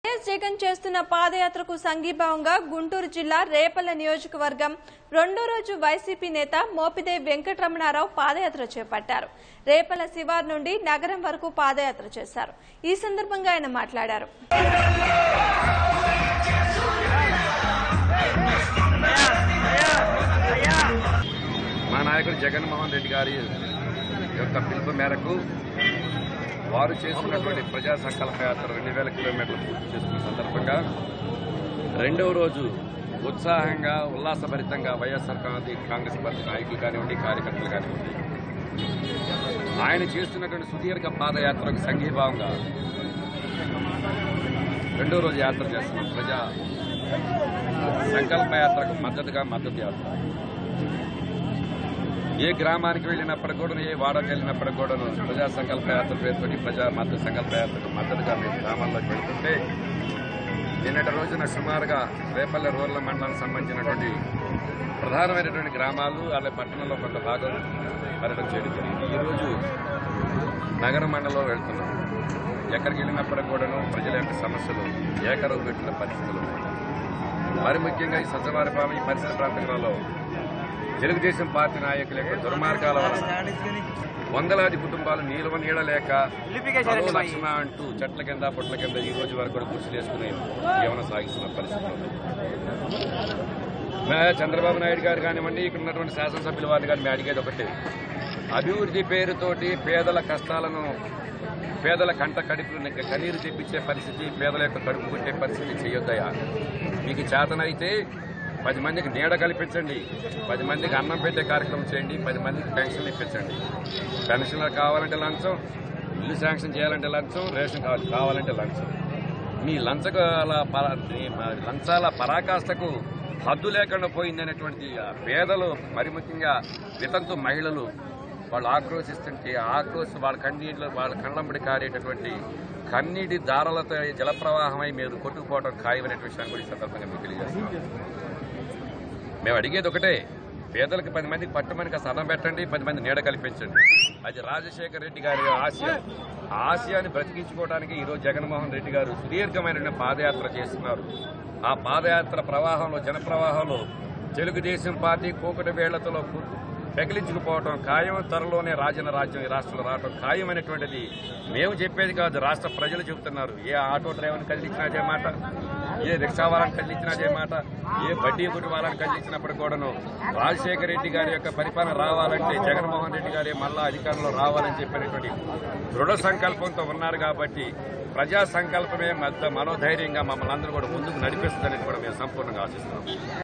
YS Jagan చేస్తున్న పాదయాత్రకు సంఘీభావంగా గుంటూరు జిల్లా రేపల్ల నియోజకవర్గం రెండో రోజు వైసీపీ నేత మోపిదేవి వెంకటరమణారావు పాదయాత్ర చేపట్టారు రేపల్ల శివార్ నుండి నగరం వరకు పాదయాత్ర చేశారు ఈ సందర్భంగా ఆయన మాట్లాడారు మా నాయకుడు జగన్మోహన్ రెడ్డి గారి యొక్క పిలుపు మేరకు వారు చేస్తున్నటువంటి ప్రజా సంకల్ప యాత్ర రెండు వేల కిలోమీటర్లు పూర్తి చేసుకున్న సందర్భంగా రెండవ రోజు ఉత్సాహంగా ఉల్లాసభరితంగా వైఎస్ఆర్ కాంగ్రెస్ పార్టీ నాయకులు కానివ్వండి కార్యకర్తలు కానివ్వండి ఆయన చేస్తున్నటువంటి సుదీర్ఘ పాదయాత్రకు సంఘీభావంగా రెండో రోజు యాత్ర చేస్తున్నాం ప్రజా సంకల్ప యాత్రకు మద్దతుగా మద్దతు యాత్ర ఏ గ్రామానికి వెళ్ళినప్పటికి కూడా ఏ వాడకి వెళ్ళినప్పటికి కూడా ప్రజా సంకల్ప యాత్ర పేరుతోటి ప్రజా మద్దతు సంకల్ప యాత్రకు మద్దతుగా మేము గ్రామాల్లోకి వెళ్తుంటే నిన్నటి రోజున సుమారుగా రేపల్లె రూరల్ మండలానికి సంబంధించినటువంటి ప్రధానమైనటువంటి గ్రామాలు అలాగే పట్టణంలో కొంత భాగం పర్యటన చేయడం జరిగింది ఈరోజు నగర మండలంలో వెళ్తున్నాం ఎక్కడికి వెళ్ళినప్పటికి కూడాను ప్రజల యొక్క సమస్యలు ఏకరవు పెట్టిన పరిస్థితులు ఉన్నాయి. మరి ముఖ్యంగా ఈ సజ్జవారిపాలెం ఈ పరిసర ప్రాంతాలలో తెలుగుదేశం పార్టీ నాయకుల యొక్క దుర్మార్గాల వలన వందలాది కుటుంబాలు నీలవ నీడ లేక మరో లక్షణ అంటూ చెట్ల కింద పొట్ల కింద ఈ రోజు వరకు కూడా గుర్తు చేసుకుని జీవనం సాగిస్తున్న పరిస్థితులు ఉన్నాయి. మే చంద్రబాబు నాయుడు గారు కానివ్వండి ఇక్కడ ఉన్నటువంటి శాసనసభ్యుల వారిని కానీ మేము అడిగేది ఒకటే అభివృద్ధి పేరుతోటి పేదల కష్టాలను పేదల కంట కడుపు కన్నీరు తెప్పించే పరిస్థితి పేదల యొక్క కడుపు కొట్టే పరిస్థితి చేయొద్దయా మీకు చేతనైతే పది మందికి నీడ కల్పించండి పది మందికి అన్నం పెట్టే కార్యక్రమం చేయండి పది మందికి పెన్షన్లు ఇప్పించండి పెన్షన్లు కావాలంటే లంచం ఇల్లు శాంక్షన్ చేయాలంటే లంచం రేషన్ కార్డు కావాలంటే లంచం మీ లంచకాల పర- మీ లంచాల పరాకాష్ఠకు హద్దు లేకుండా పోయిందనేటువంటి ఆ పేదలు మరి ముఖ్యంగా వితంతు మహిళలు వాళ్ళు ఆక్రోశిస్తుంటే ఆ ఆక్రోశం వాళ్ళ కన్నీళ్ళు వాళ్ళ కళ్ళంబడి కారేటటువంటి కన్నీటి దారాలతో జలప్రవాహమై మీరు కొట్టుకుపోవడం ఖాయమనేటువంటి విషయాన్ని కూడా ఈ సందర్భంగా మీకు తెలియజేస్తున్నాం మేము అడిగేది ఒకటే పేదలకు పది మందికి పట్టుమని కాస్త అన్నం పెట్టండి పది మంది నీడ కల్పించండి అది రాజశేఖర రెడ్డి గారి ఆశయం ఆ ఆశయాన్ని బ్రతికించుకోవడానికి ఈరోజు జగన్మోహన్ రెడ్డి గారు సుదీర్ఘమైన పాదయాత్ర చేస్తున్నారు ఆ పాదయాత్ర ప్రవాహంలో జన ప్రవాహంలో తెలుగుదేశం పార్టీ కూకటి వేళ్లతో పెకిలించుకుపోవటం ఖాయం త్వరలోనే రాజన రాజ్యం ఈ రాష్ట్రంలో రావటం ఖాయమైనటువంటిది మేము చెప్పేది కాదు రాష్ట్ర ప్రజలు చెబుతున్నారు ఏ ఆటో డ్రైవర్ని కదిలించినా అదే మాట ఏ రిక్షా వాళ్ళని కదిలించినా అదే మాట ఏ బడ్డీ గుడి వాళ్ళని కదిలించినప్పుడు కూడాను రాజశేఖర రెడ్డి గారి యొక్క పరిపాలన రావాలంటే జగన్మోహన్ రెడ్డి గారే మళ్ళా అధికారంలో రావాలని చెప్పినటువంటి దృఢ సంకల్పంతో ఉన్నారు కాబట్టి ప్రజా సంకల్పమే మధ్య మనోధైర్యంగా మమ్మల్ని అందరూ కూడా ముందుకు నడిపిస్తుందని కూడా మేము సంపూర్ణంగా ఆశిస్తున్నాం